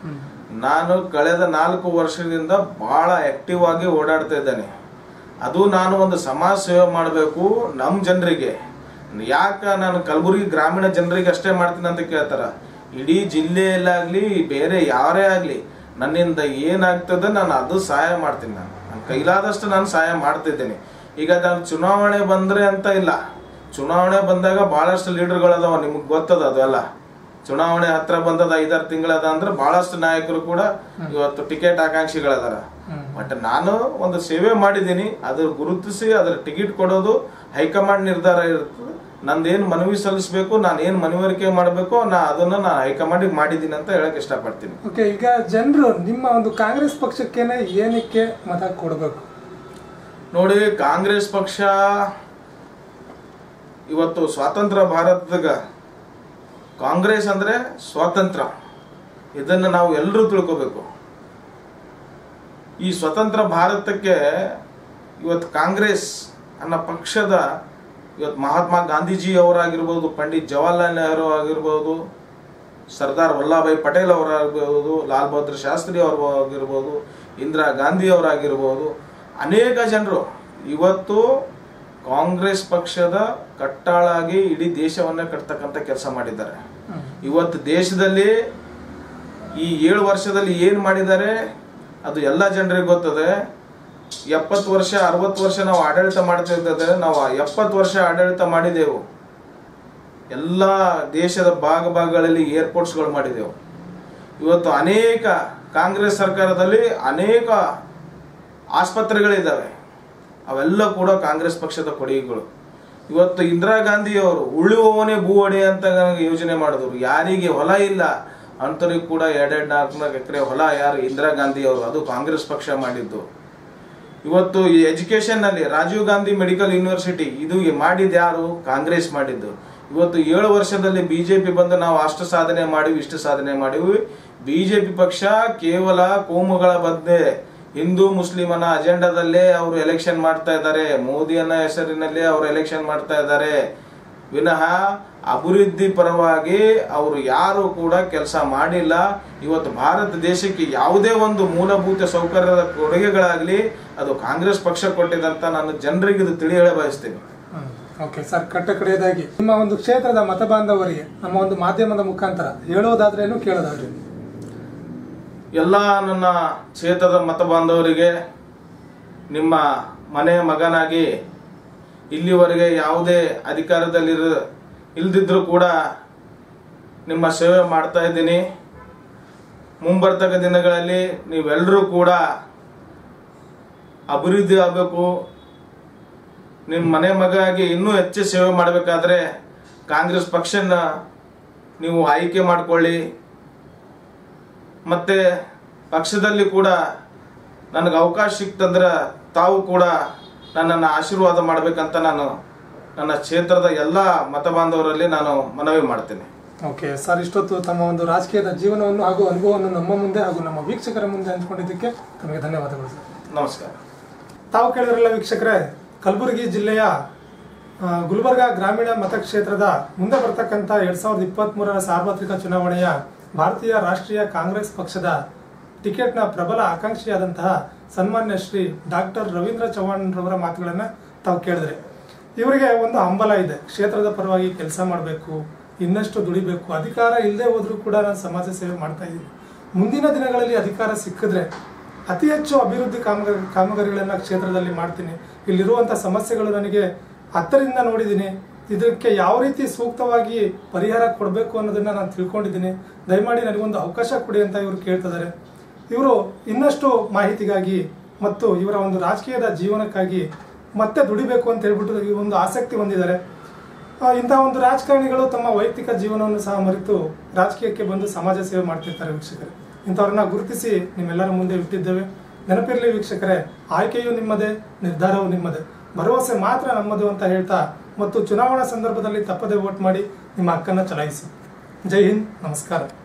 ನಾನು ಕಳೆದ ನಾಲ್ಕು ವರ್ಷದಿಂದ ಬಹಳ ಆಕ್ಟಿವ್ ಆಗಿ ಓಡಾಡ್ತಾ ಇದ್ದೇನೆ ಅದು ನಾನು ಒಂದು ಸಮಾಜ ಸೇವೆ ಮಾಡಬೇಕು ನಮ್ಮ ಜನರಿಗೆ ಯಾಕ ನಾನು ಕಲಬುರಗಿ ಗ್ರಾಮೀಣ ಜನರಿಗೆ ಅಷ್ಟೇ ಮಾಡ್ತೀನಿ ಅಂತ ಕೇಳ್ತಾರ ಇಡೀ ಜಿಲ್ಲೆಯಲ್ಲಾಗ್ಲಿ ಬೇರೆ ಯಾರೇ ಆಗ್ಲಿ ನನ್ನಿಂದ ಏನಾಗ್ತದೆ ನಾನು ಅದು ಸಹಾಯ ಮಾಡ್ತೀನಿ ನಾನು ನನ್ನ ಕೈಲಾದಷ್ಟು ನಾನು ಸಹಾಯ ಮಾಡ್ತಿದ್ದೇನೆ ಈಗ ನಾನು ಚುನಾವಣೆ ಬಂದ್ರೆ ಅಂತ ಇಲ್ಲ ಚುನಾವಣೆ ಬಂದಾಗ ಬಹಳಷ್ಟು ಲೀಡರ್ಗಳದಾವ ನಿಮ್ಗೆ ಗೊತ್ತದ ಅದೆಲ್ಲ ಚುನಾವಣೆ ಹತ್ರ ಬಂದದ ಐದಾರು ತಿಂಗಳದ ಅಂದ್ರೆ ಬಹಳಷ್ಟು ನಾಯಕರು ಕೂಡ ಇವತ್ತು ಟಿಕೆಟ್ ಆಕಾಂಕ್ಷಿಗಳದಾರ ಬಟ್ ನಾನು ಒಂದು ಸೇವೆ ಮಾಡಿದ್ದೀನಿ ಅದ್ರ ಗುರುತಿಸಿ ಅದ್ರ ಟಿಕೆಟ್ ಕೊಡೋದು ಹೈಕಮಾಂಡ್ ನಿರ್ಧಾರ ಇರ್ತದೆ ನಂದೇನು ಮನವಿ ಸಲ್ಲಿಸಬೇಕು ನಾನು ಏನು ಮನವರಿಕೆ ಮಾಡಬೇಕು ನಾ ಅದನ್ನ ನಾನು ಹೈಕಮಾಂಡಿಗೆ ಮಾಡಿದ್ದೀನಿ ಅಂತ ಹೇಳಕ್ ಇಷ್ಟಪಡ್ತೀನಿ ಓಕೆ ಈಗ ಜನರು ನಿಮ್ಮ ಒಂದು ಕಾಂಗ್ರೆಸ್ ಪಕ್ಷಕ್ಕೇನೆ ಏನಕ್ಕೆ ಮತ ಕೊಡಬೇಕು ನೋಡಿ ಕಾಂಗ್ರೆಸ್ ಪಕ್ಷ ಇವತ್ತು ಸ್ವಾತಂತ್ರ್ಯ ಭಾರತದಾಗ ಕಾಂಗ್ರೆಸ್ ಅಂದ್ರೆ ಸ್ವಾತಂತ್ರ್ಯ ಇದನ್ನ ನಾವು ಎಲ್ಲರೂ ತಿಳ್ಕೋಬೇಕು ಈ ಸ್ವತಂತ್ರ ಭಾರತಕ್ಕೆ ಇವತ್ತು ಕಾಂಗ್ರೆಸ್ ಅನ್ನೋ ಪಕ್ಷದ ಇವತ್ತು ಮಹಾತ್ಮ ಗಾಂಧೀಜಿ ಅವರಾಗಿರ್ಬೋದು ಪಂಡಿತ್ ಜವಾಹರ್ಲಾಲ್ ನೆಹರು ಆಗಿರ್ಬೋದು ಸರ್ದಾರ್ ವಲ್ಲಭಾಯ್ ಪಟೇಲ್ ಅವರಾಗಿರ್ಬೋದು ಲಾಲ್ ಬಹದ್ದೂರ್ ಶಾಸ್ತ್ರಿ ಅವರು ಆಗಿರ್ಬೋದು ಇಂದಿರಾ ಗಾಂಧಿ ಅವರಾಗಿರ್ಬೋದು ಅನೇಕ ಜನರು ಇವತ್ತು ಕಾಂಗ್ರೆಸ್ ಪಕ್ಷದ ಕಟ್ಟಾಳಾಗಿ ಇಡೀ ದೇಶವನ್ನೇ ಕಟ್ತಕ್ಕಂಥ ಕೆಲಸ ಮಾಡಿದ್ದಾರೆ ಇವತ್ತು ದೇಶದಲ್ಲಿ ಈ ಏಳು ವರ್ಷದಲ್ಲಿ ಏನು ಮಾಡಿದ್ದಾರೆ ಅದು ಎಲ್ಲ ಜನರಿಗೆ ಗೊತ್ತದೆ ಎಪ್ಪತ್ತು ವರ್ಷ ಅರವತ್ತು ವರ್ಷ ನಾವು ಆಡಳಿತ ಮಾಡ್ತಾ ಇದ್ದರೆ ನಾವು ಎಪ್ಪತ್ತು ವರ್ಷ ಆಡಳಿತ ಮಾಡಿದೆವು ಎಲ್ಲ ದೇಶದ ಭಾಗ ಭಾಗಗಳಲ್ಲಿ ಏರ್ಪೋರ್ಟ್ಸ್ಗಳು ಮಾಡಿದೆವು ಇವತ್ತು ಅನೇಕ ಕಾಂಗ್ರೆಸ್ ಸರ್ಕಾರದಲ್ಲಿ ಅನೇಕ ಆಸ್ಪತ್ರೆಗಳಿದ್ದಾವೆ ಅವೆಲ್ಲ ಕೂಡ ಕಾಂಗ್ರೆಸ್ ಪಕ್ಷದ ಕೊಡುಗೆಗಳು ಇವತ್ತು ಇಂದಿರಾ ಗಾಂಧಿ ಅವರು ಉಳುವವನೇ ಭೂವಡೆ ಅಂತ ಯೋಜನೆ ಮಾಡಿದ್ರು ಯಾರಿಗೆ ಹೊಲ ಇಲ್ಲ ಅಂಥವ್ರಿಗೆ ಕೂಡ ಎರಡೆರಡು ನಾಲ್ಕು ನಾಲ್ಕು ಎಕರೆ ಹೊಲ ಯಾರು ಇಂದಿರಾ ಗಾಂಧಿ ಅವರು ಅದು ಕಾಂಗ್ರೆಸ್ ಪಕ್ಷ ಮಾಡಿದ್ದು ಇವತ್ತು ಈ ಎಜುಕೇಶನ್ ನಲ್ಲಿ ರಾಜೀವ್ ಗಾಂಧಿ ಮೆಡಿಕಲ್ ಯೂನಿವರ್ಸಿಟಿ ಇದು ಮಾಡಿದ ಯಾರು ಕಾಂಗ್ರೆಸ್ ಮಾಡಿದ್ದು ಇವತ್ತು ಏಳು ವರ್ಷದಲ್ಲಿ ಬಿಜೆಪಿ ಬಂದು ನಾವು ಅಷ್ಟು ಸಾಧನೆ ಮಾಡಿವಿ ಇಷ್ಟು ಸಾಧನೆ ಮಾಡಿವಿ ಬಿಜೆಪಿ ಪಕ್ಷ ಕೇವಲ ಕೋಮುಗಳ ಬದ್ದೆ ಹಿಂದೂ ಮುಸ್ಲಿಮನ ಅಜೆಂಡಾದಲ್ಲೇ ಅವರು ಎಲೆಕ್ಷನ್ ಮಾಡ್ತಾ ಇದ್ದಾರೆ ಮೋದಿಯನ್ನ ಹೆಸರಿನಲ್ಲೇ ಅವರು ಎಲೆಕ್ಷನ್ ಮಾಡ್ತಾ ಇದ್ದಾರೆ ವಿನಃ ಅಭಿವೃದ್ಧಿ ಪರವಾಗಿ ಅವರು ಯಾರು ಕೂಡ ಕೆಲಸ ಮಾಡಿಲ್ಲ ಇವತ್ತು ಭಾರತ ದೇಶಕ್ಕೆ ಯಾವುದೇ ಒಂದು ಮೂಲಭೂತ ಸೌಕರ್ಯದ ಕೊಡುಗೆಗಳಾಗಲಿ ಅದು ಕಾಂಗ್ರೆಸ್ ಪಕ್ಷ ಕೊಟ್ಟಿದಂತ ನಾನು ಜನರಿಗೆ ಇದು ತಿಳಿ ಹೇಳ ಬಯಸ್ತೀನಿ ಓಕೆ ಸರ್ ಕಟ್ಟ ಕಡೆಯದಾಗಿ ನಿಮ್ಮ ಒಂದು ಕ್ಷೇತ್ರದ ಮತ ಬಾಂಧವರಿಗೆ ನಮ್ಮ ಒಂದು ಮಾಧ್ಯಮದ ಮುಖಾಂತರ ಹೇಳೋದಾದ್ರೇನು ಕೇಳೋದಾದ್ರೆ ಎಲ್ಲ ನನ್ನ ಕ್ಷೇತ್ರದ ಮತ ಬಾಂಧವರಿಗೆ ನಿಮ್ಮ ಮನೆ ಮಗನಾಗಿ ಇಲ್ಲಿವರೆಗೆ ಯಾವುದೇ ಅಧಿಕಾರದಲ್ಲಿರ ಇಲ್ದಿದ್ರು ಕೂಡ ನಿಮ್ಮ ಸೇವೆ ಮಾಡ್ತಾ ಇದ್ದೀನಿ ಮುಂಬರ್ತಕ್ಕ ದಿನಗಳಲ್ಲಿ ನೀವೆಲ್ಲರೂ ಕೂಡ ಅಭಿವೃದ್ಧಿ ಆಗಬೇಕು ನಿಮ್ಮ ಮನೆ ಮಗಾಗಿ ಇನ್ನೂ ಹೆಚ್ಚು ಸೇವೆ ಮಾಡಬೇಕಾದ್ರೆ ಕಾಂಗ್ರೆಸ್ ಪಕ್ಷನ ನೀವು ಆಯ್ಕೆ ಮಾಡಿಕೊಳ್ಳಿ ಮತ್ತು ಪಕ್ಷದಲ್ಲಿ ಕೂಡ ನನಗೆ ಅವಕಾಶ ಸಿಕ್ತಂದ್ರೆ ತಾವು ಕೂಡ ನನ್ನನ್ನು ಆಶೀರ್ವಾದ ಮಾಡಬೇಕಂತ ನಾನು ನನ್ನ ಕ್ಷೇತ್ರದ ಎಲ್ಲ ಮತ ಬಾಂಧವರಲ್ಲಿ ನಾನು ಮನವಿ ಮಾಡ್ತೇನೆ ಓಕೆ ಸರ್ ಇಷ್ಟೊತ್ತು ತಮ್ಮ ಒಂದು ರಾಜಕೀಯದ ಜೀವನವನ್ನು ಹಾಗೂ ಅನುಭವವನ್ನು ನಮ್ಮ ಮುಂದೆ ಹಾಗೂ ನಮ್ಮ ವೀಕ್ಷಕರ ಮುಂದೆ ಹಂಚಿಕೊಂಡಿದ್ದಕ್ಕೆ ತಮಗೆ ಧನ್ಯವಾದಗಳು ಸರ್ ನಮಸ್ಕಾರ ತಾವು ಕೇಳಿದ್ರಲ್ಲ ವೀಕ್ಷಕರೇ ಕಲಬುರಗಿ ಜಿಲ್ಲೆಯ ಆ, ಗುಲ್ಬರ್ಗ ಗ್ರಾಮೀಣ ಮತಕ್ಷೇತ್ರದ ಮುಂದೆ ಬರ್ತಕ್ಕಂಥ ಎರಡ್ ಸಾವಿರದ ಇಪ್ಪತ್ತ್ ಸಾರ್ವತ್ರಿಕ ಚುನಾವಣೆಯ ಭಾರತೀಯ ರಾಷ್ಟ್ರೀಯ ಕಾಂಗ್ರೆಸ್ ಪಕ್ಷದ ಟಿಕೆಟ್ನ ಪ್ರಬಲ ಆಕಾಂಕ್ಷಿಯಾದಂತಹ ಸನ್ಮಾನ್ಯ ಶ್ರೀ ಡಾಕ್ಟರ್ ರವೀಂದ್ರ ಚೌಹಾಣ್ ರವರ ಮಾತುಗಳನ್ನು ತಾವು ಕೇಳಿದ್ರೆ ಇವರಿಗೆ ಒಂದು ಹಂಬಲ ಇದೆ ಕ್ಷೇತ್ರದ ಪರವಾಗಿ ಕೆಲಸ ಮಾಡಬೇಕು ಇನ್ನಷ್ಟು ದುಡಿಬೇಕು ಅಧಿಕಾರ ಇಲ್ಲದೆ ಹೋದ್ರೂ ಕೂಡ ನಾನು ಸಮಾಜ ಸೇವೆ ಮಾಡ್ತಾ ಇದ್ದೀನಿ ಮುಂದಿನ ದಿನಗಳಲ್ಲಿ ಅಧಿಕಾರ ಸಿಕ್ಕಿದ್ರೆ ಅತಿ ಹೆಚ್ಚು ಅಭಿವೃದ್ಧಿ ಕಾಮಗಾರಿ ಕಾಮಗಾರಿಗಳನ್ನು ಕ್ಷೇತ್ರದಲ್ಲಿ ಮಾಡ್ತೀನಿ ಇಲ್ಲಿರುವಂಥ ಸಮಸ್ಯೆಗಳು ನನಗೆ ಹತ್ತರಿಂದ ನೋಡಿದ್ದೀನಿ ಇದಕ್ಕೆ ಯಾವ ರೀತಿ ಸೂಕ್ತವಾಗಿ ಪರಿಹಾರ ಕೊಡಬೇಕು ಅನ್ನೋದನ್ನ ನಾನು ತಿಳ್ಕೊಂಡಿದ್ದೀನಿ ದಯಮಾಡಿ ನನಗೊಂದು ಅವಕಾಶ ಕೊಡಿ ಅಂತ ಇವರು ಕೇಳ್ತಿದ್ದಾರೆ ಇವರು ಇನ್ನಷ್ಟು ಮಾಹಿತಿಗಾಗಿ ಮತ್ತು ಇವರ ಒಂದು ರಾಜಕೀಯದ ಜೀವನಕ್ಕಾಗಿ ಮತ್ತೆ ದುಡಿಬೇಕು ಅಂತ ಹೇಳ್ಬಿಟ್ಟು ಈ ಒಂದು ಆಸಕ್ತಿ ಹೊಂದಿದ್ದಾರೆ ಆ, ಇಂತಹ ಒಂದು ರಾಜಕಾರಣಿಗಳು ತಮ್ಮ ವೈಯಕ್ತಿಕ ಜೀವನವನ್ನು ಸಹ ಮರೆತು ರಾಜಕೀಯಕ್ಕೆ ಬಂದು ಸಮಾಜ ಸೇವೆ ಮಾಡ್ತಿರ್ತಾರೆ ವೀಕ್ಷಕರೇ ಇಂಥವ್ರನ್ನ ಗುರುತಿಸಿ ನಿಮ್ಮೆಲ್ಲರ ಮುಂದೆ ಇಟ್ಟಿದ್ದೇವೆ ನೆನಪಿರಲಿ ವೀಕ್ಷಕರೇ ಆಯ್ಕೆಯು ನಿಮ್ಮದೇ ನಿರ್ಧಾರವು ನಿಮ್ಮದೇ ಭರವಸೆ ಮಾತ್ರ ನಮ್ಮದು ಅಂತ ಹೇಳ್ತಾ ಮತ್ತು ಚುನಾವಣಾ ಸಂದರ್ಭದಲ್ಲಿ ತಪ್ಪದೆ ವೋಟ್ ಮಾಡಿ ನಿಮ್ಮ ಹಕ್ಕನ್ನು ಚಲಾಯಿಸಿ ಜೈ ಹಿಂದ್ ನಮಸ್ಕಾರ